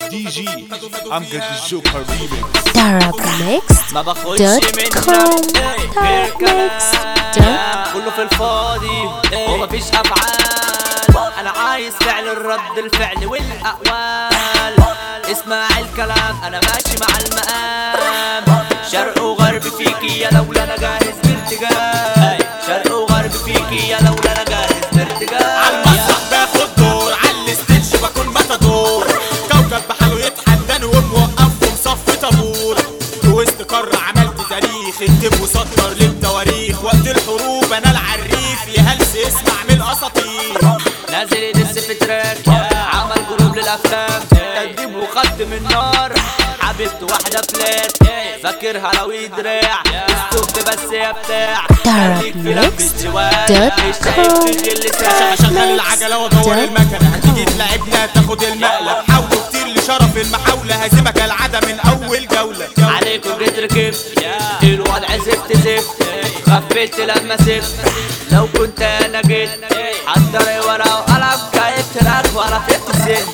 دي جي امجد الجوكر ريميكس Darabmix ما باخدش دوت منك كوم. غير كلام دوت كله في الفاضي ومفيش افعال انا عايز فعل الرد الفعل والاقوال اسمع الكلام انا ماشي مع المقام شرق وغرب فيكي يا لولا انا جاهز بارتجال شرق وغرب فيكي يا لولا انا جاهز بارتجال عالمسرح باخد دور على الستيج بكون متدور كوكب بحاله يتحداني وموقف ومصف طابور وسط قارة عملت تاريخ اكتب وسطر للتواريخ وقت الحروب انا العريف يا هلس اسمع من الاساطير نازل يدس في تراك عمل جروب للافلام تدريب وخط من نار حبيبته واحدة فلات فاكرها لو دراع السوق بس يا بتاع خليك في لف الجوال دوت مش شايف في غل ساعة اشغل العجلة وادور المكنة هتيجي تلعبنا تاخد المقلب حاولوا كتير لشرف المحاولة هزيمة كالعادة من اول جولة عليكم جيت ركبت الوضع زفت زفت خفيت لما سبت لو كنت انا جيت حضر ورقة وقلم كيفت لك ولا فيت السن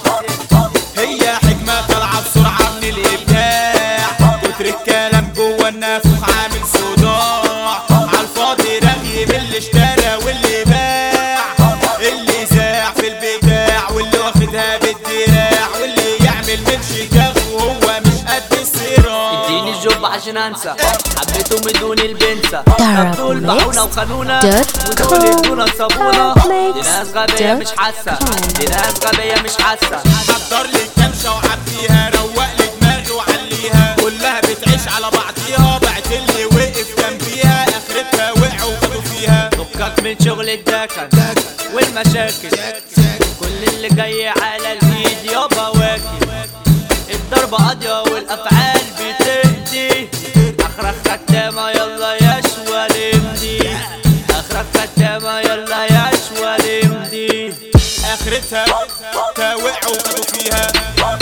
هي حكمة طالعة بسرعة من الإبداع كتر الكلام جوه النافوخ عامل صداع عالفاضي رغي من اللي اشترى واللي باع اللي زاع في البتاع واللي واخدها بالدراع واللي يعمل من شجاع وهو مش قد الصراع اديني الجوب عشان انسى حبيته من دون البنسة Darab دول Mix باعونا وخانونا dot ودول com. ادونا صابونا Darab دي Mix ناس غبية dot مش حاسة com. دي ناس غبية مش حاسة حضر لي الكمشة وعبيها روق لي دماغي وعليها كلها بتعيش على بعضيها بعت اللي وقف جنبيها اخرتها وقعوا وخدوا فيها فكك من شغل الدكن والمشاكل كل اللي جاي على الايد يابا واكل الضربة قاضية والافعال بتهدي اخرك ختامة يلا يا شوالمدي اخرك ختامة يلا يا شوالمدي اخرتها تا وقعوا خدوا فيها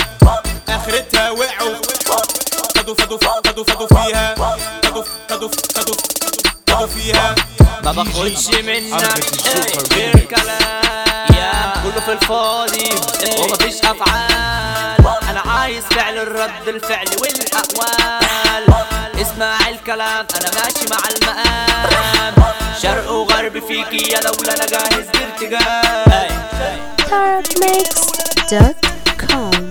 اخرتها وقعوا خدوا خدوا خدوا خدوا فيها خدوا خدوا خدوا خدوا فيها ما باخدش منك أمجد الجوكر غير ريميكس. كلام كله في الفاضي ومفيش افعال انا عايز فعل الرد الفعل والاقوال اسمع الكلام انا ماشي مع المقام شرق وغرب فيكي يا لولا انا جاهز بارتجال Darabmix.com